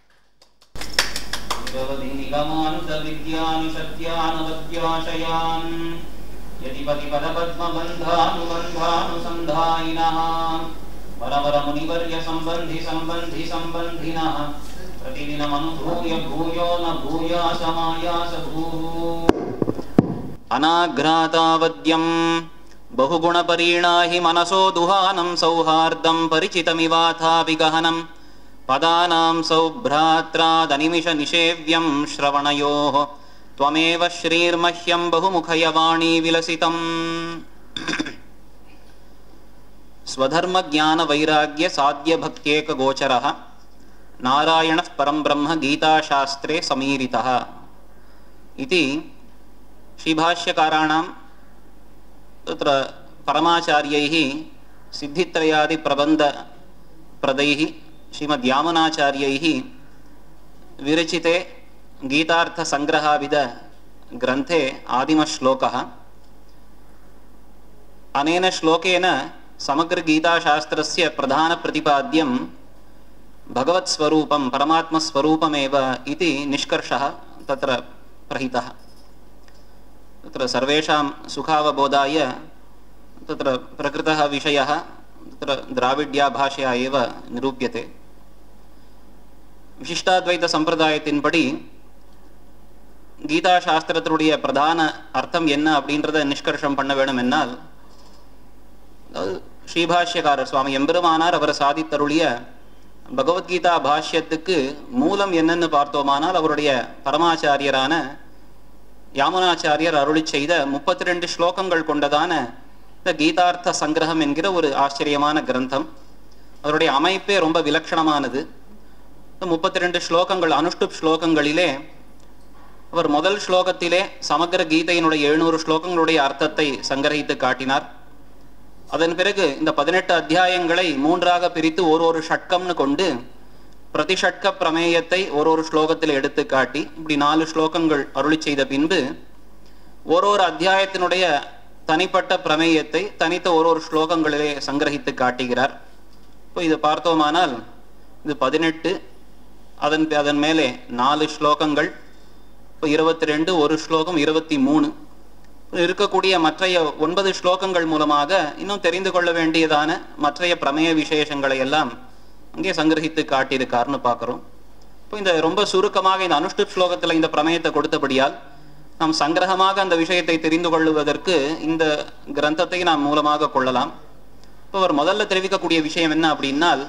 निगमान्तविद्यानुसत्यानवद्याशयान् यतिपतिपदपद्मबन्धानुबन्धानुसन्धायिनः वरवरमुनिवर्यसम्बन्धि सम्बन्धि सम्बन्धिनः प्रतिदिनमनुभूय भूयो न भूयासमायास भूः अनाघ्रातावद्यम् बहुगुणपरीणाहि मनसो दुहानं सौहार्दं परिचितमिवाथापि गहनं पदानां सौभ्रात्रादनिमिषनिषेव्यं श्रवणयोः त्वमेव श्रीर्मह्यं बहुमुखयवाणी विलसितम् स्वधर्मज्ञानवैराग्यसाध्यभक्त्येकगोचरः नारायणः परं ब्रह्म गीताशास्त्रे समीरितः इति श्रीभाष्यकाराणां तत्र परमाचार्यैः सिद्धित्रयादिप्रबन्धप्रदैः श्रीमद्यामुनाचार्यैः विरचिते गीतार्थसङ्ग्रहाविदग्रन्थे आदिमश्लोकः अनेन श्लोकेन समग्रगीताशास्त्रस्य प्रधानप्रतिपाद्यं भगवत्स्वरूपं परमात्मस्वरूपमेव इति निष्कर्षः तत्र प्रहितः तत्र सर्वेषां सुखावबोधाय तत्र प्रकृतः विषयः तत्र द्राविड्याभाषया एव निरूप्यते விசிஷ்டாத்வைத சம்பிரதாயத்தின்படி கீதா சாஸ்திரத்தினுடைய பிரதான அர்த்தம் என்ன அப்படின்றத நிஷ்கர்ஷம் பண்ண வேணும் என்னால் அதாவது ஸ்ரீபாஷ்யக்காரர் சுவாமி எம்பெருமானார் அவர் சாதித்தருளிய பகவத்கீதா பாஷ்யத்துக்கு மூலம் என்னன்னு பார்த்தோமானால் அவருடைய பரமாச்சாரியரான யாமுனாச்சாரியர் அருளி செய்த முப்பத்தி ரெண்டு ஸ்லோகங்கள் கொண்டதான இந்த கீதார்த்த சங்கிரகம் என்கிற ஒரு ஆச்சரியமான கிரந்தம் அவருடைய அமைப்பே ரொம்ப விலட்சணமானது முப்பத்தி ரெண்டு ஸ்லோகங்கள் அனுஷ்டுப் ஸ்லோகங்களிலே அவர் முதல் ஸ்லோகத்திலே சமக்கிர கீதையினுடைய எழுநூறு ஸ்லோகங்களுடைய அர்த்தத்தை சங்கரகித்து காட்டினார் அதன் பிறகு இந்த பதினெட்டு அத்தியாயங்களை மூன்றாக பிரித்து ஒரு ஒரு ஷட்கம்னு கொண்டு பிரதிஷட்க பிரமேயத்தை ஒரு ஒரு ஸ்லோகத்தில் எடுத்து காட்டி இப்படி நாலு ஸ்லோகங்கள் அருளி செய்த பின்பு ஒரு ஒரு அத்தியாயத்தினுடைய தனிப்பட்ட பிரமேயத்தை தனித்த ஒரு ஒரு ஸ்லோகங்களிலே சங்கிரகித்து காட்டுகிறார் இப்போ இதை பார்த்தோமானால் இது பதினெட்டு அதன் அதன் மேலே நாலு ஸ்லோகங்கள் இப்போ இருபத்தி ரெண்டு ஒரு ஸ்லோகம் இருபத்தி மூணு இருக்கக்கூடிய மற்றைய ஒன்பது ஸ்லோகங்கள் மூலமாக இன்னும் தெரிந்து கொள்ள வேண்டியதான மற்றைய பிரமேய விசேஷங்களை எல்லாம் அங்கே சங்கிரகித்து காட்டியிருக்காருன்னு பார்க்குறோம் இப்போ இந்த ரொம்ப சுருக்கமாக இந்த அனுஷ்டுப் ஸ்லோகத்தில் இந்த பிரமேயத்தை கொடுத்தபடியால் நாம் சங்கிரகமாக அந்த விஷயத்தை தெரிந்து கொள்வதற்கு இந்த கிரந்தத்தை நாம் மூலமாக கொள்ளலாம் இப்போ அவர் முதல்ல தெரிவிக்கக்கூடிய விஷயம் என்ன அப்படின்னால்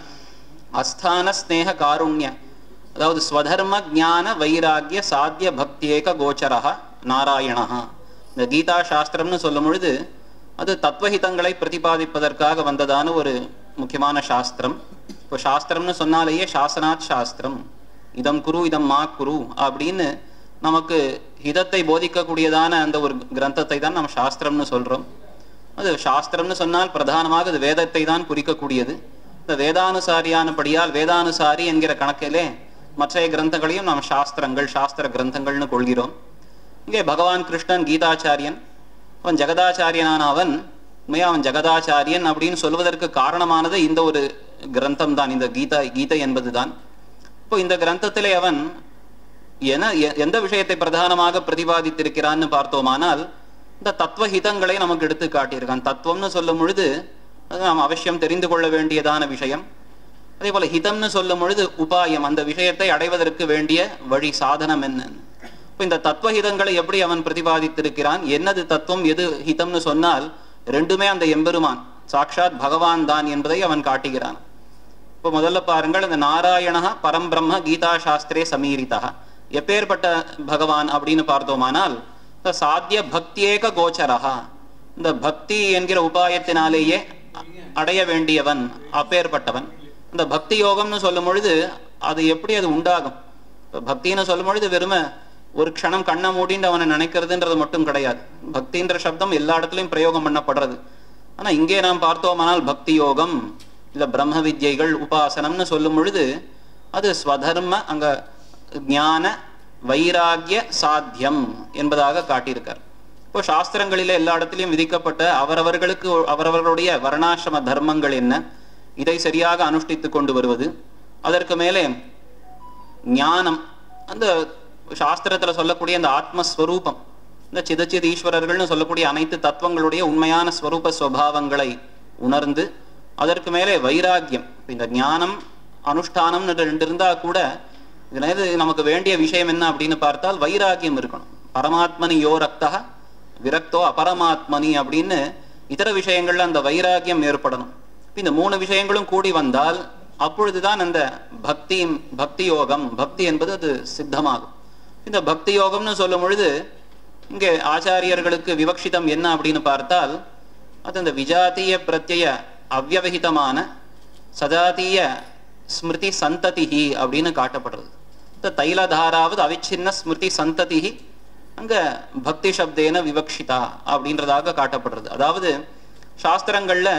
அஸ்தான ஸ்னேக காருண்ய அதாவது ஸ்வதர்ம ஜான வைராகிய சாத்திய பக்தியேக கோச்சரா நாராயணா இந்த கீதா சாஸ்திரம்னு சொல்லும் பொழுது அது தத்துவஹிதங்களை பிரதிபாதிப்பதற்காக வந்ததான ஒரு முக்கியமான சாஸ்திரம் இப்போ சாஸ்திரம்னு சொன்னாலேயே சாசனாத் சாஸ்திரம் இதம் குரு இதம் மா குரு அப்படின்னு நமக்கு ஹிதத்தை போதிக்கக்கூடியதான அந்த ஒரு கிரந்தத்தை தான் நம்ம சாஸ்திரம்னு சொல்றோம் அது சாஸ்திரம்னு சொன்னால் பிரதானமாக அது வேதத்தை தான் குறிக்கக்கூடியது இந்த வேதானுசாரியானபடியால் வேதானுசாரி என்கிற கணக்கிலே மற்றைய கிரந்தங்களையும் நாம் சாஸ்திரங்கள் சாஸ்திர கிரந்தங்கள்னு கொள்கிறோம் இங்கே பகவான் கிருஷ்ணன் கீதாச்சாரியன் அவன் ஜெகதாச்சாரியனான அவன் உண்மையா அவன் ஜெகதாச்சாரியன் அப்படின்னு சொல்வதற்கு காரணமானது இந்த ஒரு கிரந்தம் தான் இந்த கீதா கீதை என்பது தான் இப்போ இந்த கிரந்தத்திலே அவன் என எந்த விஷயத்தை பிரதானமாக பிரதிபாதித்திருக்கிறான்னு பார்த்தோமானால் இந்த தத்துவ ஹிதங்களை நமக்கு எடுத்து காட்டியிருக்கான் தத்துவம்னு சொல்லும் பொழுது அது நாம் அவசியம் தெரிந்து கொள்ள வேண்டியதான விஷயம் அதே போல ஹிதம்னு சொல்லும் பொழுது உபாயம் அந்த விஷயத்தை அடைவதற்கு வேண்டிய வழி சாதனம் என்ன இப்போ இந்த தத்துவ ஹிதங்களை எப்படி அவன் பிரதிபாதித்திருக்கிறான் என்னது தத்துவம் எது ஹிதம்னு சொன்னால் ரெண்டுமே அந்த எம்பெருமான் சாட்சாத் பகவான் தான் என்பதை அவன் காட்டுகிறான் இப்போ முதல்ல பாருங்கள் இந்த நாராயணா பரம்பிரம்ம கீதா சாஸ்திரே சமீரிதா எப்பேற்பட்ட பகவான் அப்படின்னு பார்த்தோமானால் இந்த சாத்திய பக்தியேக கோச்சரகா இந்த பக்தி என்கிற உபாயத்தினாலேயே அடைய வேண்டியவன் அப்பேற்பட்டவன் இந்த பக்தி யோகம்னு சொல்லும் பொழுது அது எப்படி அது உண்டாகும் இப்போ பக்தின்னு சொல்லும் பொழுது வெறுமை ஒரு க்ஷணம் கண்ணை மூடின்னு அவனை நினைக்கிறதுன்றது மட்டும் கிடையாது பக்தின்ற சப்தம் எல்லா இடத்துலையும் பிரயோகம் பண்ணப்படுறது ஆனா இங்கே நாம் பார்த்தோமானால் பக்தி யோகம் இல்ல பிரம்ம வித்யைகள் உபாசனம்னு சொல்லும் பொழுது அது ஸ்வதர்ம அங்க ஞான வைராகிய சாத்தியம் என்பதாக காட்டியிருக்கார் இப்போ சாஸ்திரங்களிலே எல்லா இடத்திலையும் விதிக்கப்பட்ட அவரவர்களுக்கு அவரவர்களுடைய வர்ணாசிரம தர்மங்கள் என்ன இதை சரியாக அனுஷ்டித்து கொண்டு வருவது அதற்கு மேலே ஞானம் அந்த சாஸ்திரத்துல சொல்லக்கூடிய அந்த ஆத்மஸ்வரூபம் இந்த சிதச்சித் ஈஸ்வரர்கள்னு சொல்லக்கூடிய அனைத்து தத்துவங்களுடைய உண்மையான ஸ்வரூப ஸ்வபாவங்களை உணர்ந்து அதற்கு மேலே வைராக்கியம் இப்ப இந்த ஞானம் அனுஷ்டானம் ரெண்டு இருந்தா கூட இதுல எது நமக்கு வேண்டிய விஷயம் என்ன அப்படின்னு பார்த்தால் வைராக்கியம் இருக்கணும் பரமாத்மனி யோ ரக்தா விரக்தோ அபரமாத்மனி அப்படின்னு இதர விஷயங்கள்ல அந்த வைராக்கியம் ஏற்படணும் இப்ப இந்த மூணு விஷயங்களும் கூடி வந்தால் அப்பொழுதுதான் அந்த பக்தி பக்தி யோகம் பக்தி என்பது அது சித்தமாகும் இந்த பக்தி யோகம்னு சொல்லும் பொழுது இங்கே ஆச்சாரியர்களுக்கு விவக்ஷிதம் என்ன அப்படின்னு பார்த்தால் அது அந்த விஜாத்திய பிரத்யய அவ்வவகிதமான சஜாத்திய ஸ்மிருதி சந்ததிஹி அப்படின்னு காட்டப்படுறது இந்த தைலதாராவது அவிச்சின்ன ஸ்மிருதி சந்ததிஹி அங்க பக்தி சப்தேன விவக்ஷிதா அப்படின்றதாக காட்டப்படுறது அதாவது சாஸ்திரங்கள்ல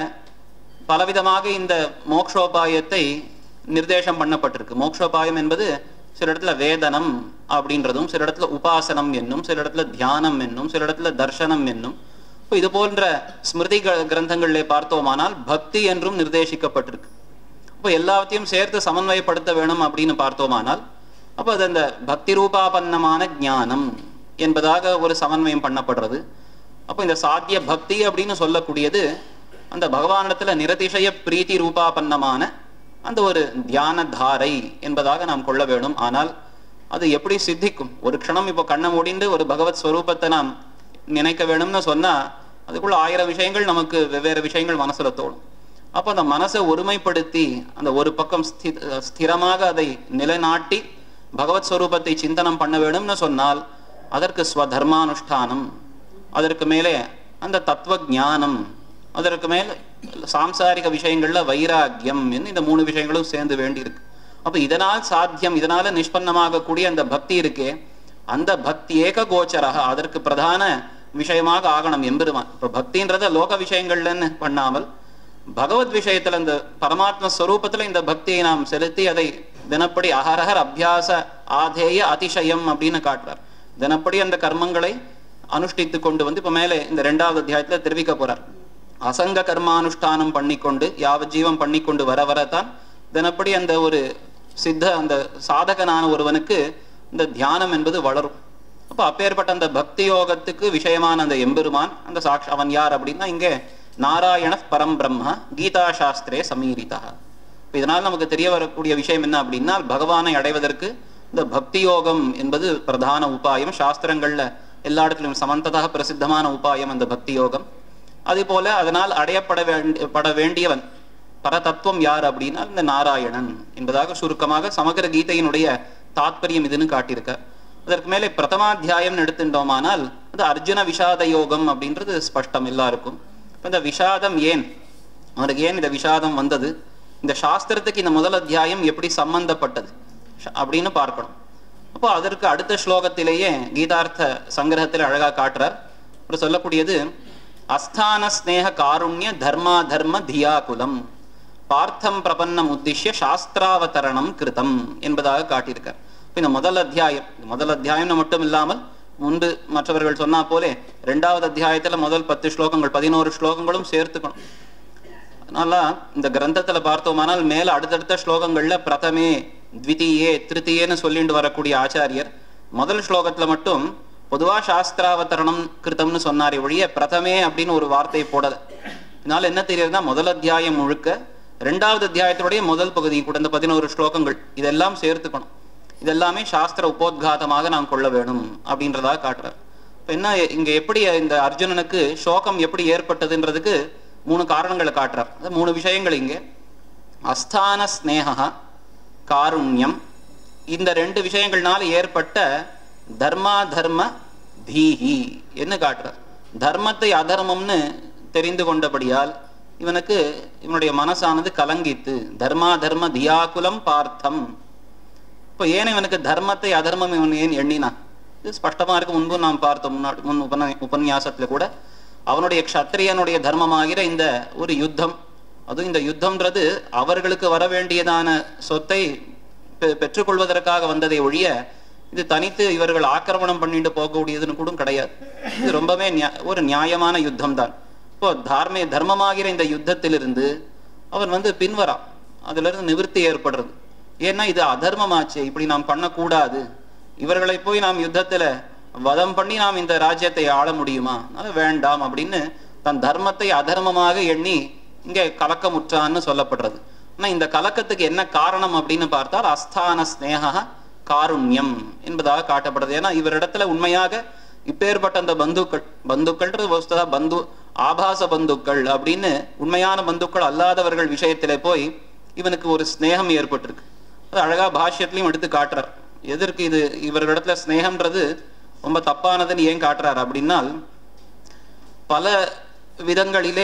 பலவிதமாக இந்த மோக்ஷோபாயத்தை நிர்தேசம் பண்ணப்பட்டிருக்கு மோக்ஷோபாயம் என்பது சில இடத்துல வேதனம் அப்படின்றதும் சில இடத்துல உபாசனம் என்னும் சில இடத்துல தியானம் என்னும் சில இடத்துல தர்சனம் என்னும் இப்போ இது போன்ற ஸ்மிருதி க- கிரந்தங்களிலே பார்த்தோமானால் பக்தி என்றும் நிர்தேசிக்கப்பட்டிருக்கு அப்போ எல்லாத்தையும் சேர்த்து சமன்வயப்படுத்த வேணும் அப்படின்னு பார்த்தோமானால் அப்போ அது அந்த பக்தி ரூபாபன்னமான ஞானம் என்பதாக ஒரு சமன்வயம் பண்ணப்படுறது அப்போ இந்த சாத்திய பக்தி அப்படின்னு சொல்லக்கூடியது அந்த பகவானிடத்துல நிரதிசய பிரீத்தி ரூபாபன்னமான அந்த ஒரு தியான தாரை என்பதாக நாம் கொள்ள வேணும் ஆனால் அது எப்படி சித்திக்கும் ஒரு க்ஷணம் இப்போ கண்ணை மூடிண்டு ஒரு பகவத் ஸ்வரூபத்தை நாம் நினைக்க வேணும்னு சொன்னா அதுக்குள்ள ஆயிரம் விஷயங்கள் நமக்கு வெவ்வேறு விஷயங்கள் மனசுல தோணும் அப்போ அந்த மனசை ஒருமைப்படுத்தி அந்த ஒரு பக்கம் ஸ்தி- ஸ்திரமாக அதை நிலைநாட்டி பகவத் ஸ்வரூபத்தை சிந்தனம் பண்ண வேணும்னு சொன்னால் அதற்கு ஸ்வதர்மானுஷ்டானம் அதற்கு மேலே அந்த தத்துவ ஞானம் அதற்கு மேல சாம்சாரிக விஷயங்கள்ல வைராக்கியம் என்று இந்த மூணு விஷயங்களும் சேர்ந்து வேண்டியிருக்கு அப்ப இதனால் சாத்தியம் இதனால நிஷ்பன்னமாகக்கூடிய அந்த பக்தி இருக்கே அந்த பக்தி ஏக கோச்சரக அதற்கு பிரதான விஷயமாக ஆகணும் எம்பெருமான் இப்ப பக்தின்றத லோக விஷயங்கள்லன்னு பண்ணாமல் பகவத் விஷயத்துல இந்த பரமாத்ம ஸ்வரூபத்துல இந்த பக்தியை நாம் செலுத்தி அதை தினப்படி அகரஹர் அபியாச ஆதேய அதிசயம் அப்படின்னு காட்டுறார் தினப்படி அந்த கர்மங்களை அனுஷ்டித்து கொண்டு வந்து இப்ப மேலே இந்த ரெண்டாவது அத்தியாயத்துல தெரிவிக்க போறார் அசங்க கர்மானுஷ்டானம் பண்ணிக்கொண்டு யாவ ஜீவம் பண்ணிக்கொண்டு வர வரத்தான் தினப்படி அந்த ஒரு சித்த அந்த சாதகனான ஒருவனுக்கு இந்த தியானம் என்பது வளரும் அப்ப அப்பேற்பட்ட அந்த பக்தி யோகத்துக்கு விஷயமான அந்த எம்பெருமான் அந்த சாட்ச அவன் யார் அப்படின்னா இங்கே நாராயண பரம் பிரம்ம கீதா சாஸ்திரே சமீரிதா இப்ப இதனால் நமக்கு தெரிய வரக்கூடிய விஷயம் என்ன அப்படின்னா பகவானை அடைவதற்கு இந்த பக்தி யோகம் என்பது பிரதான உபாயம் சாஸ்திரங்கள்ல எல்லா இடத்திலும் சமந்ததாக பிரசித்தமான உபாயம் அந்த பக்தி யோகம் அதே போல அதனால் அடையப்பட வேண்டிய பட வேண்டியவன் பரதத்துவம் யார் அப்படின்னா இந்த நாராயணன் என்பதாக சுருக்கமாக சமகர கீதையினுடைய தாத்பரியம் இதுன்னு காட்டியிருக்க அதற்கு மேலே பிரதமாத்தியாயம் எடுத்துட்டோமானால் அது அர்ஜுன விஷாத யோகம் அப்படின்றது ஸ்பஷ்டம் எல்லாருக்கும் இப்ப இந்த விஷாதம் ஏன் அவனுக்கு ஏன் இந்த விஷாதம் வந்தது இந்த சாஸ்திரத்துக்கு இந்த முதல் அத்தியாயம் எப்படி சம்பந்தப்பட்டது ஷ- அப்படின்னு பார்க்கணும் அப்போ அதற்கு அடுத்த ஸ்லோகத்திலேயே கீதார்த்த சங்கிரகத்தில் அழகா காட்டுறார் அவர் சொல்லக்கூடியது அஸ்தான ஸ்நேக காருண்ய தர்மா தர்ம தியாகுலம் பார்த்தம் பிரபன்னம் உத்திஷ்ய சாஸ்திராவதரணம் கிருதம் என்பதாக காட்டியிருக்கார் இப்ப இந்த முதல் அத்தியாயம் இந்த முதல் அத்தியாயம்னு மட்டும் இல்லாமல் முன்பு மற்றவர்கள் சொன்னா போலே ரெண்டாவது அத்தியாயத்துல முதல் பத்து ஸ்லோகங்கள் பதினோரு ஸ்லோகங்களும் சேர்த்துக்கணும் அதனால இந்த கிரந்தத்துல பார்த்தோமானால் மேல அடுத்தடுத்த ஸ்லோகங்கள்ல பிரதமே த்விதீயே திருத்தீயேன்னு சொல்லிட்டு வரக்கூடிய ஆச்சாரியர் முதல் ஸ்லோகத்துல மட்டும் பொதுவா சாஸ்திராவதரணம் கிருத்தம்னு சொன்னாரே ஒழிய பிரதமே அப்படின்னு ஒரு வார்த்தை போடல இதனால என்ன தெரியுதுன்னா முதல் அத்தியாயம் முழுக்க ரெண்டாவது அத்தியாயத்தினுடைய முதல் பகுதி கூட இந்த பதினோரு ஸ்லோகங்கள் இதெல்லாம் சேர்த்துக்கணும் இதெல்லாமே சாஸ்திர உபோத்காதமாக நாம் கொள்ள வேணும் அப்படின்றதாக காட்டுறார் இப்ப என்ன இங்க எப்படி இந்த அர்ஜுனனுக்கு சோகம் எப்படி ஏற்பட்டதுன்றதுக்கு மூணு காரணங்களை காட்டுறார் அது மூணு விஷயங்கள் இங்கே அஸ்தான ஸ்நேகா காருண்யம் இந்த ரெண்டு விஷயங்கள்னால ஏற்பட்ட தர்மா தர்ம தீஹி என்ன காட்டுறார் தர்மத்தை அதர்மம்னு தெரிந்து கொண்டபடியால் இவனுக்கு இவனுடைய மனசானது கலங்கித்து தர்மா தர்ம தியாகுலம் பார்த்தம் இப்போ ஏன் இவனுக்கு தர்மத்தை அதர்மம் இவன் ஏன் எண்ணினான் இது ஸ்பஷ்டமா இருக்கு முன்பு நாம் பார்த்தோம் முன்னாடி முன் உபன உபன்யாசத்துல கூட அவனுடைய க்ஷத்திரியனுடைய தர்மமாகிற இந்த ஒரு யுத்தம் அதுவும் இந்த யுத்தம்ன்றது அவர்களுக்கு வர வேண்டியதான சொத்தை பெ- பெற்றுக்கொள்வதற்காக வந்ததை ஒழிய இது தனித்து இவர்கள் ஆக்கிரமணம் பண்ணிட்டு போகக்கூடியதுன்னு கூட கிடையாது இது ரொம்பவே நியா- ஒரு நியாயமான யுத்தம் தான் இப்போ தார்மே தர்மமாகிற இந்த யுத்தத்திலிருந்து அவன் வந்து பின்வரான் அதுல இருந்து நிவிருத்தி ஏற்படுறது ஏன்னா இது அதர்மமாச்சு இப்படி நாம் பண்ணக்கூடாது இவர்களை போய் நாம் யுத்தத்துல வதம் பண்ணி நாம் இந்த ராஜ்யத்தை ஆள முடியுமா அதனால வேண்டாம் அப்படின்னு தன் தர்மத்தை அதர்மமாக எண்ணி இங்கே கலக்கமுற்றான்னு சொல்லப்படுறது ஆனா இந்த கலக்கத்துக்கு என்ன காரணம் அப்படின்னு பார்த்தால் அஸ்தான ஸ்நேகா காருண்யம் என்பதாக காட்டப்படுறது ஏன்னா இவரிடத்துல உண்மையாக இப்பேற்பட்ட அந்த பந்துக்கள் பந்துக்கள்ன்றது வஸ்துதா பந்து ஆபாச பந்துக்கள் அப்படின்னு உண்மையான பந்துக்கள் அல்லாதவர்கள் விஷயத்திலே போய் இவனுக்கு ஒரு ஸ்நேகம் ஏற்பட்டிருக்கு அது அழகா பாஷ்யத்திலையும் எடுத்து காட்டுறார் எதற்கு இது இவர்களிடத்துல ஸ்நேகம்ன்றது ரொம்ப தப்பானதுன்னு ஏன் காட்டுறார் அப்படின்னால் பல விதங்களிலே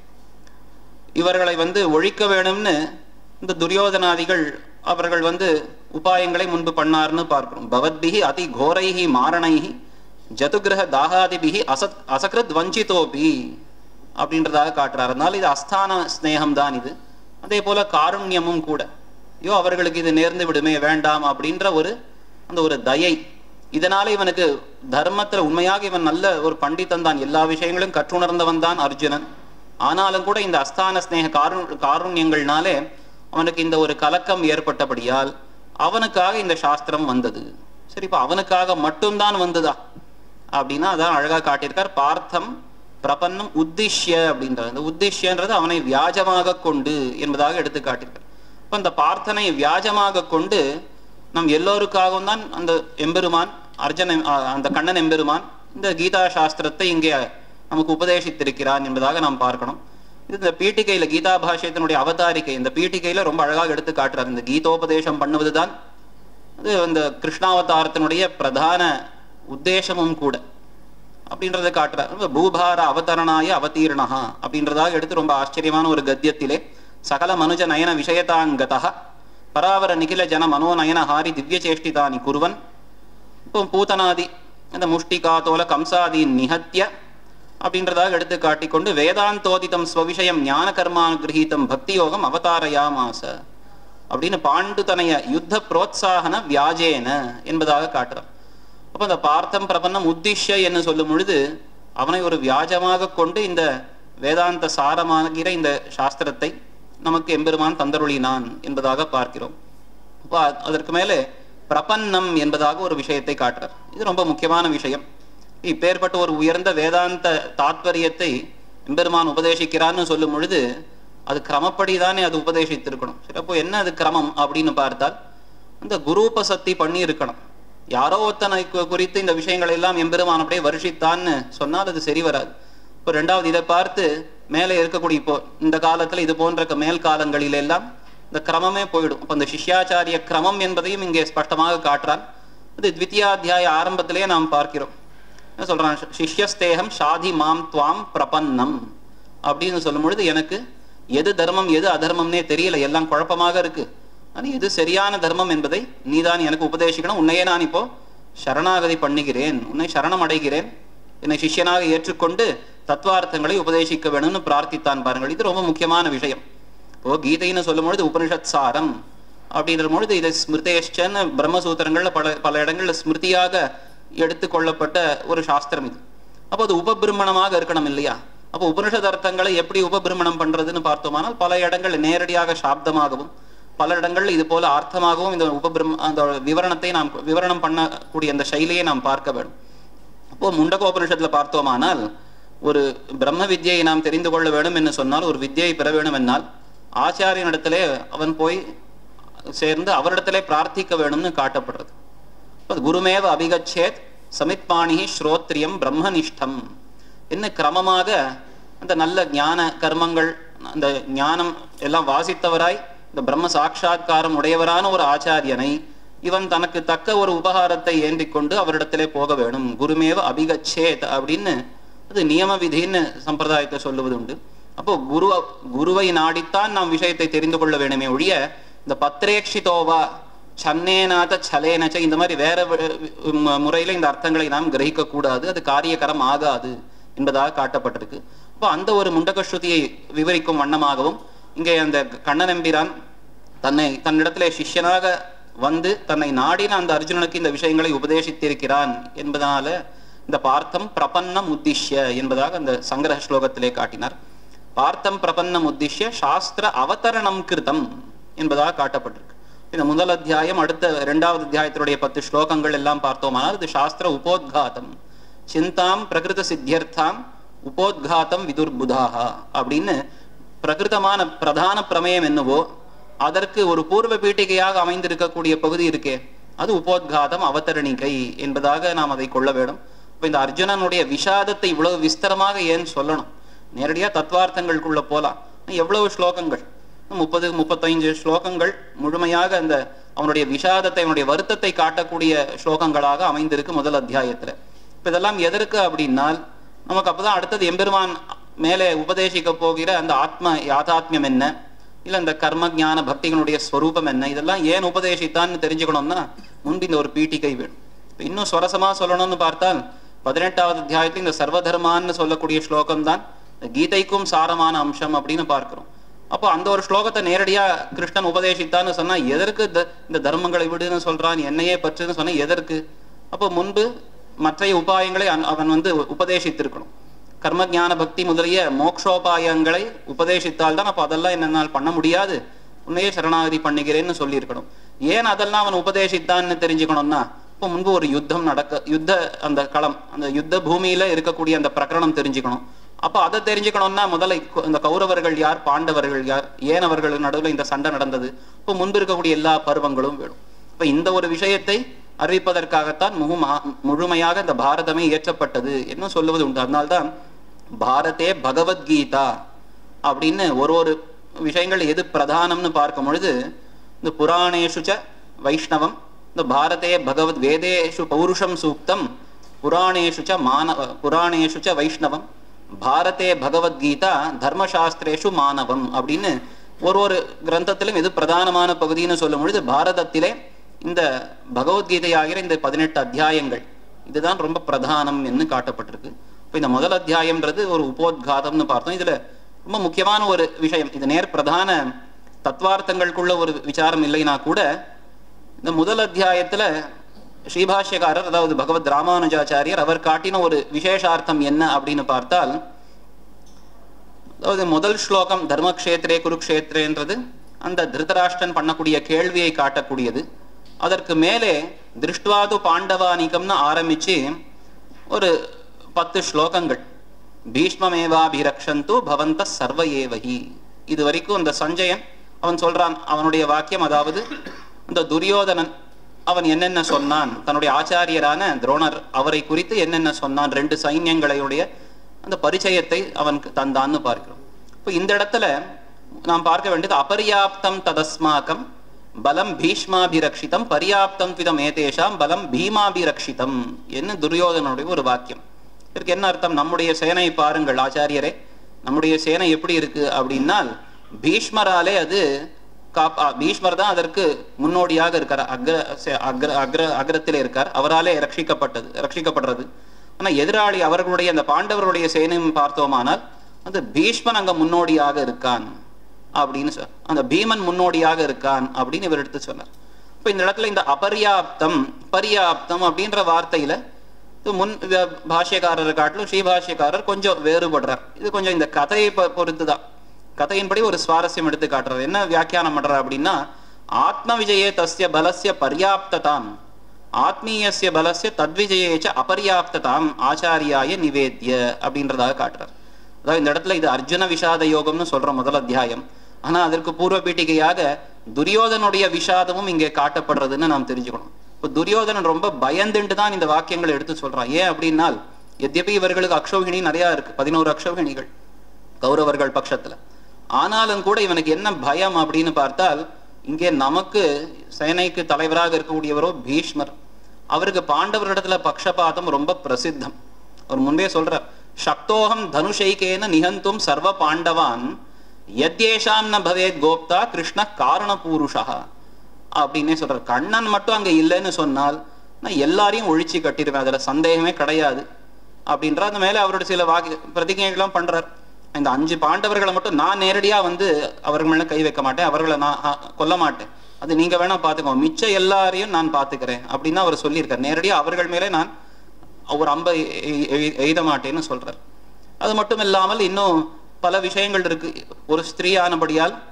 இவர்களை வந்து ஒழிக்க வேணும்னு இந்த துரியோதனாதிகள் அவர்கள் வந்து உபாயங்களை முன்பு பண்ணார்னு பார்க்கிறோம் பவத்பிகி அதி கோரைஹி மாரணைஹி ஜதுகிரக தாகாதிபிகி அசத் அசக்ரத் வஞ்சிதோபி அப்படின்றதாக காட்டுறார் அதனால இது அஸ்தான ஸ்நேகம் தான் இது அதே போல காருண்யமும் கூட ஐயோ அவர்களுக்கு இது நேர்ந்து விடுமே வேண்டாம் அப்படின்ற ஒரு அந்த ஒரு தயை இதனால இவனுக்கு தர்மத்துல உண்மையாக இவன் நல்ல ஒரு பண்டிதன் தான் எல்லா விஷயங்களும் கற்றுணர்ந்தவன் தான் அர்ஜுனன் ஆனாலும் கூட இந்த அஸ்தான ஸ்நேக காரு காருண்யங்கள்னாலே அவனுக்கு இந்த ஒரு கலக்கம் ஏற்பட்டபடியால் அவனுக்காக இந்த சாஸ்திரம் வந்தது சரி இப்ப அவனுக்காக மட்டும்தான் வந்ததா அப்படின்னா அதான் அழகா காட்டியிருக்கார் பார்த்தம் பிரபன்னம் உத்திஷ்ய அப்படின்றது இந்த உத்திஷ்யன்றது அவனை வியாஜமாக கொண்டு என்பதாக எடுத்து காட்டியிருக்கார் இப்ப அந்த பார்த்தனை வியாஜமாக கொண்டு நம் எல்லோருக்காகவும் தான் அந்த எம்பெருமான் அர்ஜுன அஹ் அந்த கண்ணன் எம்பெருமான் இந்த கீதா சாஸ்திரத்தை இங்கே நமக்கு உபதேசித்திருக்கிறான் என்பதாக நாம் பார்க்கணும் இது இந்த பீட்டிகையில கீதா பாஷ்யத்தினுடைய அவதாரிகை இந்த பீட்டிகையில ரொம்ப அழகாக எடுத்து காட்டுறார் இந்த கீதோபதேசம் பண்ணுவதுதான் அது அந்த கிருஷ்ணாவதாரத்தினுடைய பிரதான உத்தேசமும் கூட அப்படின்றத காட்டுறார் ரொம்ப பூபார அவதரணாய அவதீர்ணஹா அப்படின்றதாக எடுத்து ரொம்ப ஆச்சரியமான ஒரு கத்தியத்திலே சகல மனுஜ நயன விஷயதாங்கதா பராவர நிகில ஜன மனோநயன ஹாரி திவ்ய சேஷ்டிதானி குருவன் இப்போ பூதனாதி இந்த முஷ்டிகாதோல கம்சாதி நிகத்திய அப்படின்றதாக எடுத்து காட்டிக்கொண்டு வேதாந்தோதிதம் ஸ்வவிஷயம் ஞான கர்மானுகிரகீதம் பக்தி யோகம் அவதாரயாமாச அப்படின்னு பாண்டுதனைய யுத்த புரோத்சாகன வியாஜேன என்பதாக காட்டுறார் அப்ப அந்த பார்த்தம் பிரபன்னம் உத்திஷ்ய என்று சொல்லும் பொழுது அவனை ஒரு வியாஜமாக கொண்டு இந்த வேதாந்த சாரமாகிற இந்த சாஸ்திரத்தை நமக்கு எம்பெருமான் தந்தருளினான் என்பதாக பார்க்கிறோம் அப்போ அ- அதற்கு மேலே பிரபன்னம் என்பதாக ஒரு விஷயத்தை காட்டுறார் இது ரொம்ப முக்கியமான விஷயம் இப்பேற்பட்ட ஒரு உயர்ந்த வேதாந்த தாத்பரியத்தை எம்பெருமான் உபதேசிக்கிறான்னு சொல்லும் பொழுது அது கிரமப்படி தானே அது உபதேசித்திருக்கணும் சரி அப்போ என்ன அது கிரமம் அப்படின்னு பார்த்தால் அந்த குரூபசக்தி பண்ணி இருக்கணும் யாரோ ஒருத்தனை கு- குறித்து இந்த விஷயங்களை எல்லாம் எம்பெருமான் அப்படியே வருஷித்தான்னு சொன்னால் அது சரி வராது இப்போ ரெண்டாவது இதை பார்த்து மேலே இருக்கக்கூடிய இப்போ இந்த காலத்துல இது போன்ற க- மேல் காலங்களில் எல்லாம் இந்த கிரமமே போயிடும் இப்போ இந்த சிஷ்யாச்சாரிய கிரமம் என்பதையும் இங்கே ஸ்பஷ்டமாக காட்டுறான் இது த்வித்தியாத்தியாய ஆரம்பத்திலேயே நாம் பார்க்கிறோம் என்ன சொல்றான் "சி- சிஷ்யஸ்தேகம் ஷாதி மாம் துவாம் பிரபன்னம் அப்படின்னு சொல்லும் பொழுது எனக்கு எது தர்மம் எது அதர்மம்னே தெரியல எல்லாம் குழப்பமாக இருக்கு ஆனா எது சரியான தர்மம் என்பதை நீதான் எனக்கு உபதேசிக்கணும் உன்னையே நான் இப்போ சரணாகதி பண்ணுகிறேன் உன்னை சரணம் அடைகிறேன் என்னை சிஷ்யனாக ஏற்றுக்கொண்டு தத்துவார்த்தங்களை உபதேசிக்க வேணும்னு பிரார்த்தித்தான் பாருங்கள் இது ரொம்ப முக்கியமான விஷயம் இப்போ கீதைன்னு சொல்லும் பொழுது உபனிஷத் சாரம் அப்படின்ற பொழுது இதை ஸ்மிருதேஷ்டன்னு பிரம்மசூத்திரங்கள்ல பல பல இடங்கள்ல ஸ்மிருதியாக எடுத்துக்கொள்ளப்பட்ட ஒரு சாஸ்திரம் இது அப்போ அது உபபிரமணமாக இருக்கணும் இல்லையா அப்போ உபனிஷத் அர்த்தங்களை எப்படி உபபிரமணம் பண்றதுன்னு பார்த்தோமானால் பல இடங்கள் நேரடியாக சாப்தமாகவும் பல இடங்கள்ல இது போல அர்த்தமாகவும் இந்த உபபிரம் அந்த விவரணத்தை நாம் விவரணம் பண்ணக்கூடிய அந்த சைலியை நாம் பார்க்க வேண்டும் அப்போ முண்டகோபனிஷத்துல பார்த்தோமானால் ஒரு பிரம்ம வித்யை நாம் தெரிந்து கொள்ள வேண்டும் என்று சொன்னால் ஒரு வித்யை பெற வேண்டும் என்னால் ஆச்சாரியனிடத்திலே அவன் போய் சேர்ந்து அவரிடத்திலே பிரார்த்திக்க வேணும்னு காட்டப்படுறது அப்ப குருமேவ அபிகச்சேத் சமித்பாணி ஸ்ரோத்ரியம் பிரம்மனிஷ்டம் என்ன கிரமமாக அந்த நல்ல ஞான கர்மங்கள் அந்த ஞானம் எல்லாம் வாசித்தவராய் இந்த பிரம்ம சாட்சா்காரம் உடையவரான ஒரு ஆச்சாரியனை இவன் தனக்கு தக்க ஒரு உபகாரத்தை ஏந்திக் கொண்டு அவரிடத்திலே போக வேணும் குருமேவ அபிகச்சேத் அப்படின்னு அது நியம விதின்னு சம்பிரதாயத்தை சொல்லுவது உண்டு அப்போ குரு குருவை நாடித்தான் நாம் விஷயத்தை தெரிந்து கொள்ள வேணுமே ஒழிய இந்த பத்ரேக்ஷிதோவா சன்னேனாத சலேனச்ச இந்த மாதிரி வேற வி- மு- முறையில இந்த அர்த்தங்களை நாம் கிரகிக்க கூடாது அது காரியகரம் ஆகாது என்பதாக காட்டப்பட்டிருக்கு அப்போ அந்த ஒரு முண்டகஸ்ருதியை விவரிக்கும் வண்ணமாகவும் இங்கே அந்த கண்ணனம்பிரான் தன்னை தன்னிடத்திலே சிஷ்யனாக வந்து தன்னை நாடின அந்த அர்ஜுனனுக்கு இந்த விஷயங்களை உபதேசித்திருக்கிறான் என்பதனால இந்த பார்த்தம் பிரபன்னம் உத்திஷ்ய என்பதாக அந்த சங்கிரக ஸ்லோகத்திலே காட்டினார் பார்த்தம் பிரபன்னம் உத்திஷ்ய சாஸ்திர அவதரணம் கிருதம் என்பதாக காட்டப்பட்டிருக்கு இந்த முதல் அத்தியாயம் அடுத்த இரண்டாவது அத்தியாயத்தினுடைய பத்து ஸ்லோகங்கள் எல்லாம் பார்த்தோமானால் இது சாஸ்திர உபோத்காதம் சிந்தாம் பிரகிருத சித்தியர்த்தாம் உபோத்காதம் விதுர்புதாக அப்படின்னு பிரகிருதமான பிரதான பிரமேயம் என்னவோ அதற்கு ஒரு பூர்வ பீட்டிகையாக அமைந்திருக்கக்கூடிய பகுதி இருக்கே அது உபோத்காதம் அவதரணிகை என்பதாக நாம் அதை கொள்ள வேண்டும் இப்ப இந்த அர்ஜுனனுடைய விஷாதத்தை இவ்வளவு விஸ்தரமாக ஏன் சொல்லணும் நேரடியா தத்துவார்த்தங்களுக்குள்ள போலாம் எவ்வளவு ஸ்லோகங்கள் முப்பது முப்பத்தைந்து ஸ்லோகங்கள் முழுமையாக அந்த அவனுடைய விஷாதத்தை அவனுடைய வருத்தத்தை காட்டக்கூடிய ஸ்லோகங்களாக அமைந்திருக்கு முதல் அத்தியாயத்துல இப்ப இதெல்லாம் எதற்கு அப்படின்னால் நமக்கு அப்பதான் அடுத்தது எம்பெருமான் மேலே உபதேசிக்க போகிற அந்த ஆத்ம யாதாத்மியம் என்ன இல்ல இந்த கர்ம ஞான பக்திகளுடைய ஸ்வரூபம் என்ன இதெல்லாம் ஏன் உபதேசித்தான்னு தெரிஞ்சுக்கணும்னா முன்பு இந்த ஒரு பீட்டிகை வேணும் இப்ப இன்னும் சுரசமா சொல்லணும்னு பார்த்தால் பதினெட்டாவது அத்தியாயத்துல இந்த சர்வதர்மான்னு சொல்லக்கூடிய ஸ்லோகம் தான் கீதைக்கும் சாரமான அம்சம் அப்படின்னு பார்க்கிறோம் அப்போ அந்த ஒரு ஸ்லோகத்தை நேரடியா கிருஷ்ணன் உபதேசித்தான்னு சொன்னா எதற்கு த- இந்த தர்மங்களை விடுன்னு சொல்றான் என்னையே பற்றுன்னு சொன்னா எதற்கு அப்போ முன்பு மற்றைய உபாயங்களை அவன் அவன் வந்து உபதேசித்திருக்கணும் கர்ம ஞான பக்தி முதலிய மோக்ஷோபாயங்களை உபதேசித்தால் தான் அப்போ அதெல்லாம் என்னால் பண்ண முடியாது உன்னையே சரணாகதி பண்ணுகிறேன்னு சொல்லியிருக்கணும் ஏன் அதெல்லாம் அவன் உபதேசித்தான்னு தெரிஞ்சுக்கணும்னா இப்போ முன்பு ஒரு யுத்தம் நடக்க யுத்த அந்த களம் அந்த யுத்த பூமியில இருக்கக்கூடிய அந்த பிரகரணம் தெரிஞ்சுக்கணும் அப்போ அதை தெரிஞ்சுக்கணும்னா முதல்ல கு- இந்த கௌரவர்கள் யார் பாண்டவர்கள் யார் ஏன் அவர்கள் நடுவில் இந்த சண்டை நடந்தது இப்போ முன்பு இருக்கக்கூடிய எல்லா பருவங்களும் வேணும் இப்ப இந்த ஒரு விஷயத்தை அறிவிப்பதற்காகத்தான் முழுமா முழுமையாக இந்த பாரதமே இயற்றப்பட்டது என்ன சொல்லுவது உண்டு அதனால்தான் பாரதே பகவத்கீதா அப்படின்னு ஒரு ஒரு விஷயங்கள் எது பிரதானம்னு பார்க்கும் பொழுது இந்த புராணேஷு ச வைஷ்ணவம் இந்த பாரதே பகவத் வேதேஷு பௌருஷம் சூக்தம் புராணேஷு ச மானவ புராணேஷு ச வைஷ்ணவம் பாரதே பகவத்கீதா தர்மசாஸ்திரேஷு மானவம் அப்படின்னு ஒரு ஒரு கிரந்தத்திலும் எது பிரதானமான பகுதின்னு சொல்லும் பொழுது பாரதத்திலே இந்த பகவத்கீதை ஆகிற இந்த பதினெட்டு அத்தியாயங்கள் இதுதான் ரொம்ப பிரதானம் என்று காட்டப்பட்டிருக்கு இப்போ இந்த முதல் அத்தியாயம்ன்றது ஒரு உபோத்காதம்னு பார்த்தோம் இதுல ரொம்ப முக்கியமான ஒரு விஷயம் இது நேர் பிரதான தத்வார்த்தங்களுக்குள்ள ஒரு விசாரம் இல்லைனா கூட இந்த முதல் அத்தியாயத்துல ஸ்ரீபாஷ்யக்காரர் அதாவது பகவத் ராமானுஜாச்சாரியர் அவர் காட்டின ஒரு விசேஷார்த்தம் என்ன அப்படின்னு பார்த்தால் அதாவது முதல் ஸ்லோகம் தர்மக்ஷேத்ரே குருக்ஷேத்ரேன்றது அந்த திருதராஷ்டிரன் பண்ணக்கூடிய கேள்வியை காட்டக்கூடியது அதற்கு மேலே திருஷ்டுவாது பாண்டவானிகம்னு ஆரம்பிச்சு ஒரு பத்து ஸ்லோகங்கள் பீஷ்மமேவாபிரக்ஷந்து பவந்த சர்வ ஏவஹி இது வரைக்கும் இந்த சஞ்சயன் அவன் சொல்றான் அவனுடைய வாக்கியம் அதாவது இந்த துரியோதனன் அவன் என்னென்ன சொன்னான் தன்னுடைய ஆச்சாரியரான துரோணர் அவரை குறித்து என்னென்ன சொன்னான் ரெண்டு சைன்யங்களுடைய அந்த பரிச்சயத்தை அவனுக்கு தந்தான்னு பார்க்கிறோம் இப்போ இந்த இடத்துல நாம் பார்க்க வேண்டியது அபர்யாப்தம் ததஸ்மாக்கம் பலம் பீஷ்மாபிரக்ஷிதம் பர்யாப்தம் விதம் ஏதேஷாம் பலம் பீமாபிரக்ஷிதம் என்ன துரியோதனுடைய ஒரு வாக்கியம் இதற்கு என்ன அர்த்தம் நம்முடைய சேனை பாருங்கள் ஆச்சாரியரே நம்முடைய சேனை எப்படி இருக்கு அப்படின்னால் பீஷ்மராலே அது காப் ஆ, பீஷ்மர் தான் அதற்கு முன்னோடியாக இருக்கார் அக்ர சே- அக்ர அக்ர அக்ரத்திலே இருக்கார் அவராலே ரட்சிக்கப்பட்டது ரட்சிக்கப்படுறது ஆனா எதிராளி அவர்களுடைய அந்த பாண்டவருடைய சேனையும் பார்த்தோமானால் அந்த பீஷ்மன் அங்க முன்னோடியாக இருக்கான் அப்படின்னு சொ- அந்த பீமன் முன்னோடியாக இருக்கான் அப்படின்னு இவர் எடுத்து சொன்னார் இப்ப இந்த இடத்துல இந்த அபர்யாப்தம் பர்யாப்தம் அப்படின்ற வார்த்தையில இது முன் வ- பாஷ்யக்காரரை காட்டிலும் ஸ்ரீபாஷ்யக்காரர் கொஞ்சம் வேறுபடுறார் இது கொஞ்சம் இந்த கதையை பொ- பொறுத்துதான் கதையின்படி ஒரு சுவாரஸ்யம் எடுத்து காட்டுறார் என்ன வியாக்கியானம் பண்றார் அப்படின்னா ஆத்ம விஜயே தஸ்ய பலஸ்ய பர்யாப்ததாம் ஆத்மீயஸ்ய பலஸ்ய தத்விஜயேச்ச அபர்யாப்ததாம் ஆச்சாரியாய நிவேத்திய அப்படின்றதாக காட்டுறார் அதாவது இந்த இடத்துல இது அர்ஜுன விஷாத யோகம்னு சொல்ற முதல் அத்தியாயம் ஆனா அதற்கு பூர்வ பீட்டிகையாக துரியோதனுடைய விஷாதமும் இங்கே காட்டப்படுறதுன்னு நாம் தெரிஞ்சுக்கணும் இப்போ துரியோதனன் ரொம்ப பயந்துட்டு தான் இந்த வாக்கியங்களை எடுத்து சொல்றான் ஏன் அப்படின்னால் எத்யபி இவர்களுக்கு அக்ஷௌகிணி நிறைய இருக்கு பதினோரு அக்ஷௌகிணிகள் கௌரவர்கள் பட்சத்துல ஆனாலும் கூட இவனுக்கு என்ன பயம் அப்படின்னு பார்த்தால் இங்கே நமக்கு சேனைக்கு தலைவராக இருக்கக்கூடியவரோ பீஷ்மர் அவருக்கு பாண்டவரிடத்துல பக்ஷபாதம் ரொம்ப பிரசித்தம் அவர் முன்பே சொல்றார் சக்தோகம் தனுஷைக்கேன நிகந்தும் சர்வ பாண்டவான் எத்யேஷாம் ந பவேத் கோப்தா கிருஷ்ண காரண பூருஷா அப்படின்னே சொல்றார் கண்ணன் மட்டும் அங்க இல்லைன்னு சொன்னால் நான் எல்லாரையும் ஒழிச்சு கட்டிடுவேன் அதுல சந்தேகமே கிடையாது அப்படின்ற அந்த மேல அவரோட சில வாக்கு பிரதிஜைகள்லாம் பண்றார் இந்த அஞ்சு பாண்டவர்களை மட்டும் நான் நேரடியா வந்து அவர்கள் மேல கை வைக்க மாட்டேன் அவர்களை நான் ஆ, கொல்ல மாட்டேன் அது நீங்க வேணா பாத்துக்கோங்க மிச்ச எல்லாரையும் நான் பாத்துக்கிறேன் அப்படின்னு அவர் சொல்லியிருக்கார் நேரடியா அவர்கள் மேலே நான் ஒரு அம்பை எய்- எய்- எய்த மாட்டேன்னு சொல்றார் அது மட்டும் இல்லாமல் இன்னும் பல விஷயங்கள் இருக்கு ஒரு ஸ்திரீ ஆனபடியால்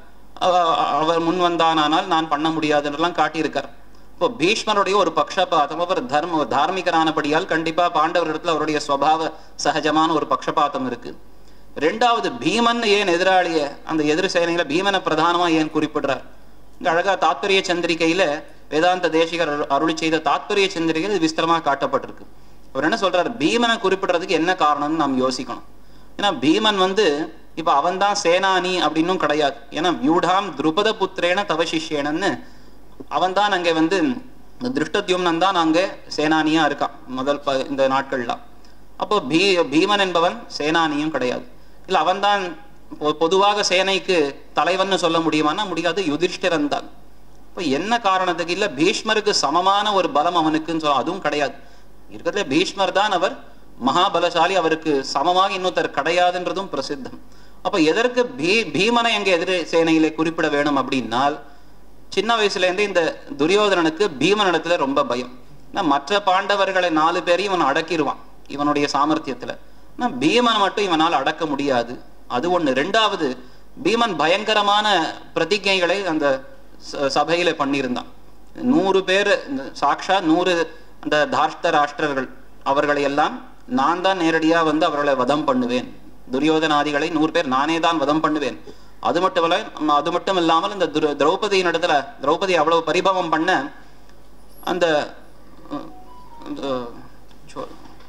அவ- அவர் முன் வந்தானால் நான் பண்ண முடியாதுன்றெல்லாம் காட்டியிருக்கார் இப்போ பீஷ்மருடைய ஒரு பக்ஷபாதம் அவர் தர்ம தார்மிகரானபடியால் கண்டிப்பா பாண்டவரிடத்துல அவருடைய சுவாவ சகஜமான ஒரு பக்ஷபாதம் இருக்கு ரெண்டாவது பீமன் ஏன் எதிராளிய அந்த எதிர் சேனையில பீமனை பிரதானமா ஏன் குறிப்பிடுறார் இங்க அழகா தாத்பரிய சந்திரிகையில வேதாந்த தேசிகர் அரு- அருளி செய்த தாத்பரிய சந்திரிகையில் இது விஸ்தரமா காட்டப்பட்டிருக்கு அவர் என்ன சொல்றாரு பீமனை குறிப்பிடுறதுக்கு என்ன காரணம்னு நாம் யோசிக்கணும் ஏன்னா பீமன் வந்து இப்ப அவன் தான் சேனானி அப்படின்னும் கிடையாது ஏன்னா வியூடாம் துருபத புத்திரேன தவ சிஷ்யேனன்னு அவன் தான் அங்கே வந்து இந்த திருஷ்டத்யும்னன் தான் அங்கே சேனானியா இருக்கான் முதல் ப இந்த நாட்கள்லாம் அப்போ பீ பீமன் என்பவன் சேனானியும் கிடையாது இல்ல அவன் தான் பொ- பொதுவாக சேனைக்கு தலைவன்னு சொல்ல முடியுமானா முடியாது யுதிஷ்டிரன் தான் இப்போ என்ன காரணத்துக்கு இல்ல பீஷ்மருக்கு சமமான ஒரு பலம் அவனுக்குன்னு சொல்ல அதுவும் கிடையாது இருக்கிறதுல பீஷ்மர் தான் அவர் மகாபலசாலி அவருக்கு சமமாக இன்னொருத்தர் கிடையாதுன்றதும் பிரசித்தம் அப்ப எதற்கு பீ பீமனை எங்க எதிர் சேனையிலே குறிப்பிட வேணும் அப்படின்னால் சின்ன வயசுல இருந்து இந்த துரியோதனனுக்கு பீமனிடத்துல ரொம்ப பயம் ஏன்னா மற்ற பாண்டவர்களை நாலு பேரையும் இவன் அடக்கிடுவான் இவனுடைய சாமர்த்தியத்துல ஆனா பீமனை மட்டும் இவனால் அடக்க முடியாது அது ஒண்ணு ரெண்டாவது பீமன் பயங்கரமான பிரதிஜைகளை அந்த ச- சபையில பண்ணியிருந்தான் நூறு பேர் இந்த சாக்ஷா நூறு அந்த தார்ஷ்ட ராஷ்டிரர்கள் அவர்களை எல்லாம் நான் தான் நேரடியா வந்து அவர்களை வதம் பண்ணுவேன் துரியோதனாதிகளை நூறு பேர் நானே தான் வதம் பண்ணுவேன் அது மட்டும் இல்ல ம- அது மட்டும் இல்லாமல் இந்த துர- திரௌபதியின் இடத்துல திரௌபதி அவ்வளவு பரிபவம் பண்ண அந்த அஹ், இந்த சோ-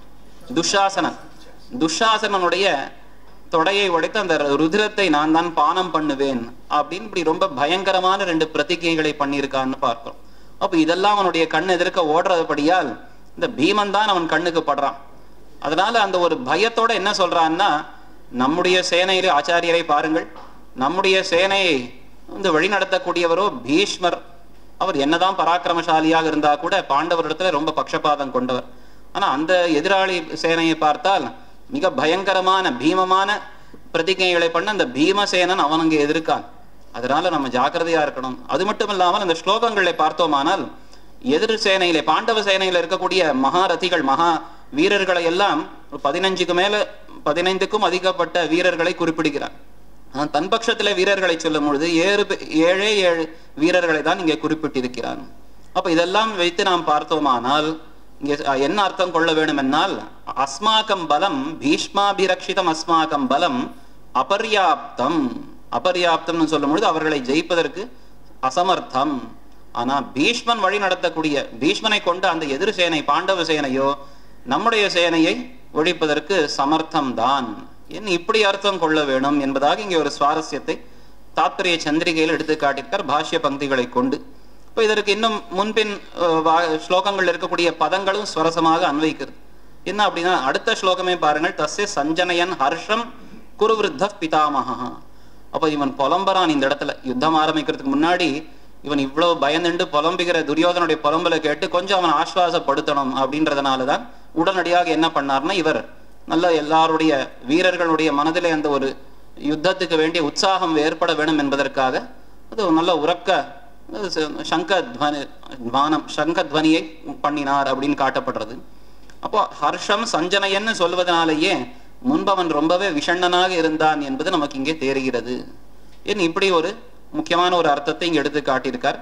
துஷாசனன் துஷாசனனுடைய தொடையை உடைத்து அந்த ருதிரத்தை நான் தான் பானம் பண்ணுவேன் அப்படின்னு இப்படி ரொம்ப பயங்கரமான ரெண்டு பிரதிஜைகளை பண்ணியிருக்கான்னு பார்க்கிறோம் அப்ப இதெல்லாம் அவனுடைய கண் எதிர்க்க ஓடுறதுபடியால் இந்த பீமன் தான் அவன் கண்ணுக்கு படுறான் அதனால அந்த ஒரு பயத்தோட என்ன சொல்றான்னா நம்முடைய சேனையிலே ஆச்சாரியரை பாருங்கள் நம்முடைய சேனையை வந்து வழிநடத்தக்கூடியவரோ பீஷ்மர் அவர் என்னதான் பராக்கிரமசாலியாக இருந்தா கூட பாண்டவரிடத்துல ரொம்ப பக்ஷபாதம் கொண்டவர் ஆனா அந்த எதிராளி சேனையை பார்த்தால் மிக பயங்கரமான பீமமான பிரதிஜைகளை பண்ண அந்த பீமசேனன் அவன் அங்கே எதிர்க்கான் அதனால நம்ம ஜாக்கிரதையா இருக்கணும் அது மட்டும் இல்லாமல் அந்த ஸ்லோகங்களை பார்த்தோமானால் எதிர் சேனையிலே பாண்டவ சேனையில இருக்கக்கூடிய மகாரதிகள் மகா வீரர்களை எல்லாம் ஒரு பதினஞ்சுக்கு மேல பதினைந்துக்கும் அதிகப்பட்ட வீரர்களை குறிப்பிடுகிறார் ஆனா தன் பட்சத்திலே வீரர்களை சொல்லும் பொழுது ஏழு பே- ஏழே ஏழு வீரர்களை தான் இங்கே குறிப்பிட்டிருக்கிறான் அப்ப இதெல்லாம் வைத்து நாம் பார்த்தோமானால் இங்கே அஹ், என்ன அர்த்தம் கொள்ள வேண்டும் என்னால் அஸ்மாக்கம் பலம் பீஷ்மாபிரக்ஷிதம் அஸ்மாக்கம் பலம் அபர்யாப்தம் அபர்யாப்தம்னு சொல்லும் பொழுது அவர்களை ஜெயிப்பதற்கு அசமர்த்தம் ஆனா பீஷ்மன் வழி நடத்தக்கூடிய பீஷ்மனை கொண்ட அந்த எதிர் சேனை பாண்டவ சேனையோ நம்முடைய சேனையை ஒழிப்பதற்கு சமர்த்தம் தான் என்ன இப்படி அர்த்தம் கொள்ள வேணும் என்பதாக இங்கே ஒரு சுவாரஸ்யத்தை தாத்பரிய சந்திரிகையில் எடுத்து காட்டியிருக்கார் பாஷ்ய பங்கிகளை கொண்டு இப்போ இதற்கு இன்னும் முன்பின் அஹ், வா- ஸ்லோகங்கள் இருக்கக்கூடிய பதங்களும் ஸ்வரசமாக அன்வைக்கிறது என்ன அப்படின்னா அடுத்த ஸ்லோகமே பாருங்கள் தஸ்ய சஞ்சனயன் ஹர்ஷம் குருவிருத்த பிதாமகா அப்போ இவன் புலம்புறான் இந்த இடத்துல யுத்தம் ஆரம்பிக்கிறதுக்கு முன்னாடி இவன் இவ்வளவு பயந்துண்டு புலம்புகிற துரியோதனுடைய புலம்பலை கேட்டு கொஞ்சம் அவன் ஆஸ்வாசப்படுத்தணும் அப்படின்றதுனால தான் உடனடியாக என்ன பண்ணார்னா இவர் நல்ல எல்லாருடைய வீரர்களுடைய மனதிலே அந்த ஒரு யுத்தத்துக்கு வேண்டிய உற்சாகம் ஏற்பட வேணும் என்பதற்காக அது ஒரு நல்ல உறக்க அது ச- சங்க துவனி துவானம் சங்க துவனியை பண்ணினார் அப்படின்னு காட்டப்படுறது அப்போ ஹர்ஷம் சஞ்சனையன்னு சொல்வதனாலேயே முன்பவன் ரொம்பவே விஷண்ணனாக இருந்தான் என்பது நமக்கு இங்கே தெரிகிறது ஏன் இப்படி ஒரு முக்கியமான ஒரு அர்த்தத்தை இங்க எடுத்து காட்டியிருக்கார்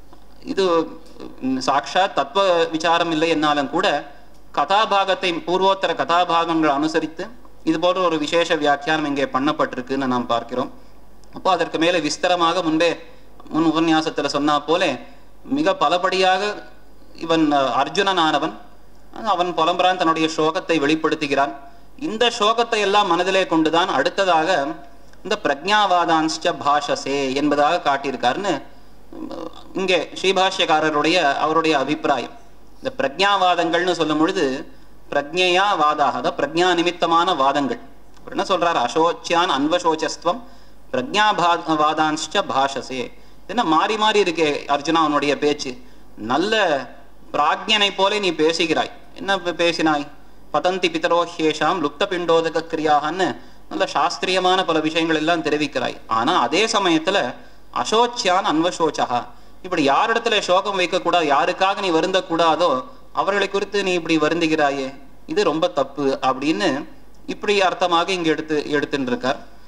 இது ம், சாக்ஷாத் தத்துவ விசாரம் இல்லை என்னாலும் கூட கதாபாகத்தை பூர்வோத்தர கதாபாகங்கள் அனுசரித்து இது போன்ற ஒரு விசேஷ வியாக்கியானம் இங்கே பண்ணப்பட்டிருக்குன்னு நாம் பார்க்கிறோம் அப்போ அதற்கு மேலே விஸ்தரமாக முன்பே முன் உபன்யாசத்துல சொன்னா போல மிக பலபடியாக இவன் அஹ், அர்ஜுனனானவன் அவன் புலம்புறான் தன்னுடைய சோகத்தை வெளிப்படுத்துகிறான் இந்த சோகத்தை எல்லாம் மனதிலே கொண்டுதான் அடுத்ததாக இந்த பிரஜாவாதான்ஸ்ச பாஷசே என்பதாக காட்டியிருக்காருன்னு உம், இங்கே ஸ்ரீபாஷ்யக்காரருடைய அவருடைய அபிப்பிராயம் இந்த பிரஜாவாதங்கள்னு சொல்லும் பொழுது பிரஜையா வாதாக அதாவது பிரஜா நிமித்தமான வாதங்கள் அவர் என்ன சொல்றாரு அசோச்சியான் அன்வசோச்சஸ்துவம் பிரஜாபா வாதான்ஸ்ச பாஷசே என்ன மாறி மாறி இருக்கே அர்ஜுனா அவனுடைய பேச்சு நல்ல பிராஜ்யனை போல நீ பேசுகிறாய் என்ன பே- பேசினாய் பதந்தி பிதரோ ஹேஷாம் லுப்த பிண்டோதக கிரியாகன்னு நல்ல சாஸ்திரியமான பல விஷயங்கள் எல்லாம் தெரிவிக்கிறாய் ஆனா அதே சமயத்துல அசோச்சியான் அன்வசோச்சகா இப்படி யாரிடத்துல சோகம் வைக்க கூடாது யாருக்காக நீ வருந்த கூடாதோ அவர்களை குறித்து நீ இப்படி வருந்துகிறாயே இது ரொம்ப தப்பு அப்படின்னு இப்படி அர்த்தமாக இங்க எடுத்து எடுத்துட்டு இருக்கார்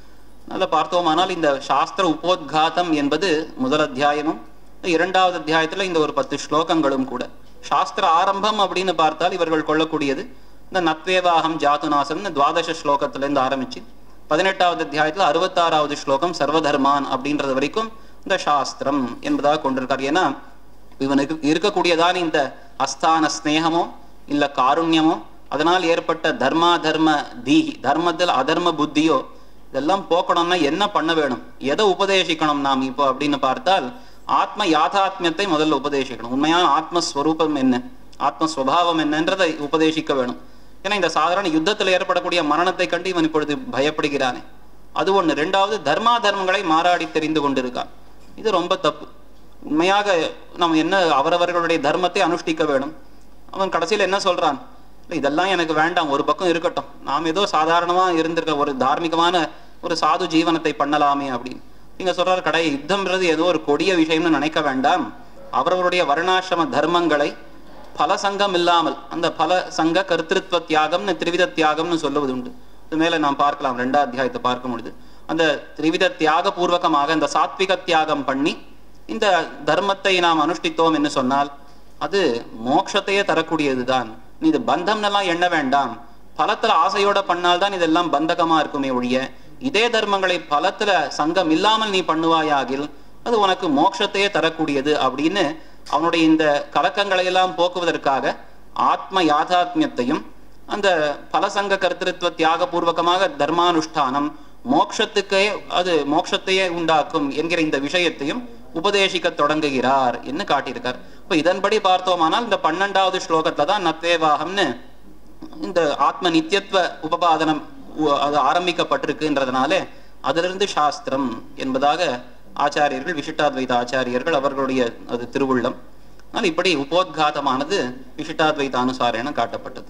அதில் பார்த்தோமானால் இந்த சாஸ்திர உபோத்காதம் என்பது முதல் அத்தியாயமும் இரண்டாவது அத்தியாயத்துல இந்த ஒரு பத்து ஸ்லோகங்களும் கூட சாஸ்திர ஆரம்பம் அப்படின்னு பார்த்தால் இவர்கள் கொள்ளக்கூடியது இந்த நத்வேவாகம் ஜாதுநாசன் துவாதச ஸ்லோகத்துல இருந்து ஆரம்பிச்சு பதினெட்டாவது அத்தியாயத்துல அறுபத்தாறாவது ஸ்லோகம் சர்வதர்மான் அப்படின்றது வரைக்கும் இந்த சாஸ்திரம் என்பதாக கொண்டிருக்கார் ஏன்னா இவனுக்கு இருக்கக்கூடியதான இந்த அஸ்தான ஸ்நேகமோ இல்ல காருண்யமோ அதனால் ஏற்பட்ட தர்மா தர்ம தீஹி தர்மத்தில் அதர்ம புத்தியோ இதெல்லாம் போக்கணும்னா என்ன பண்ண வேணும் எதை உபதேசிக்கணும் நாம் இப்போ அப்படின்னு பார்த்தால் ஆத்ம யாதாத்மியத்தை முதல்ல உபதேசிக்கணும் உண்மையான ஆத்மஸ்வரூபம் என்ன ஆத்மஸ்வபாவம் என்னன்றதை உபதேசிக்க வேணும் ஏன்னா இந்த சாதாரண யுத்தத்தில் ஏற்படக்கூடிய மரணத்தை கண்டு இவன் இப்பொழுது பயப்படுகிறானே அது ஒண்ணு ரெண்டாவது தர்மா தர்மங்களை மாறாடி தெரிந்து கொண்டிருக்கான் இது ரொம்ப தப்பு உண்மையாக நம்ம என்ன அவரவர்களுடைய தர்மத்தை அனுஷ்டிக்க வேணும் அவன் கடைசியில் என்ன சொல்றான் "இல்ல, இதெல்லாம் எனக்கு வேண்டாம் ஒரு பக்கம் இருக்கட்டும் நாம் ஏதோ சாதாரணமா இருந்திருக்க ஒரு தார்மீகமான ஒரு சாது ஜீவனத்தை பண்ணலாமே அப்படின்னு நீங்க சொல்றாரு கடை யுத்தம்ன்றது ஏதோ ஒரு கொடிய விஷயம்னு நினைக்க வேண்டாம் அவரவருடைய வர்ணாசிரம தர்மங்களை பல சங்கம் இல்லாமல் அந்த பல சங்க கர்த்திருவ தியாகம்னு திரிவித தியாகம்னு சொல்லுவது உண்டு இது மேல நாம் பார்க்கலாம் ரெண்டாம் அத்தியாயத்தை பார்க்க முடியுது அந்த திரிவித தியாக பூர்வகமாக இந்த சாத்விக தியாகம் பண்ணி இந்த தர்மத்தை நாம் அனுஷ்டித்தோம் என்று சொன்னால் அது மோட்சத்தையே தரக்கூடியதுதான் நீ இது பந்தம்னெல்லாம் எண்ண வேண்டாம் பலத்துல ஆசையோட பண்ணால்தான் இதெல்லாம் பந்தகமா இருக்குமே ஒழிய இதே தர்மங்களை பலத்துல சங்கம் இல்லாமல் நீ பண்ணுவாயாகில் அது உனக்கு மோட்சத்தையே தரக்கூடியது அப்படின்னு அவனுடைய இந்த கலக்கங்களை எல்லாம் போக்குவதற்காக ஆத்ம யாதாத்மியத்தையும் அந்த பலசங்க கர்த்திருவ தியாக பூர்வகமாக தர்மானுஷ்டானம் மோட்சத்துக்கே அது மோட்சத்தையே உண்டாக்கும் என்கிற இந்த விஷயத்தையும் உபதேசிக்க தொடங்குகிறார் என்று காட்டியிருக்கார் இப்ப இதன்படி பார்த்தோமானால் இந்த பன்னெண்டாவது ஸ்லோகத்துல தான் நத்வேவாகம்னு இந்த ஆத்ம நித்தியத்துவ உபபாதனம் உ- அது ஆரம்பிக்கப்பட்டிருக்குன்றதுனாலே அதிலிருந்து சாஸ்திரம் என்பதாக ஆச்சாரியர்கள் விசிட்டாத்வைத ஆச்சாரியர்கள் அவர்களுடைய அது திருவுள்ளம் ஆனால் இப்படி உபோத்காதமானது விசிட்டாத்வைத அனுசாரேன காட்டப்பட்டது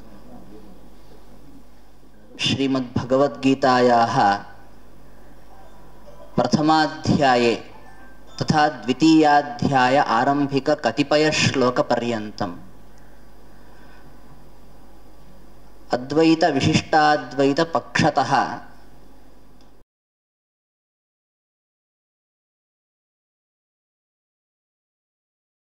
श्रीमद्भगवद्गीतायाः प्रथमाध्याये तथा द्वितीयाध्याय आरम्भिककतिपयश्लोकपर्यन्तम् अद्वैतविशिष्टाद्वैतपक्षतः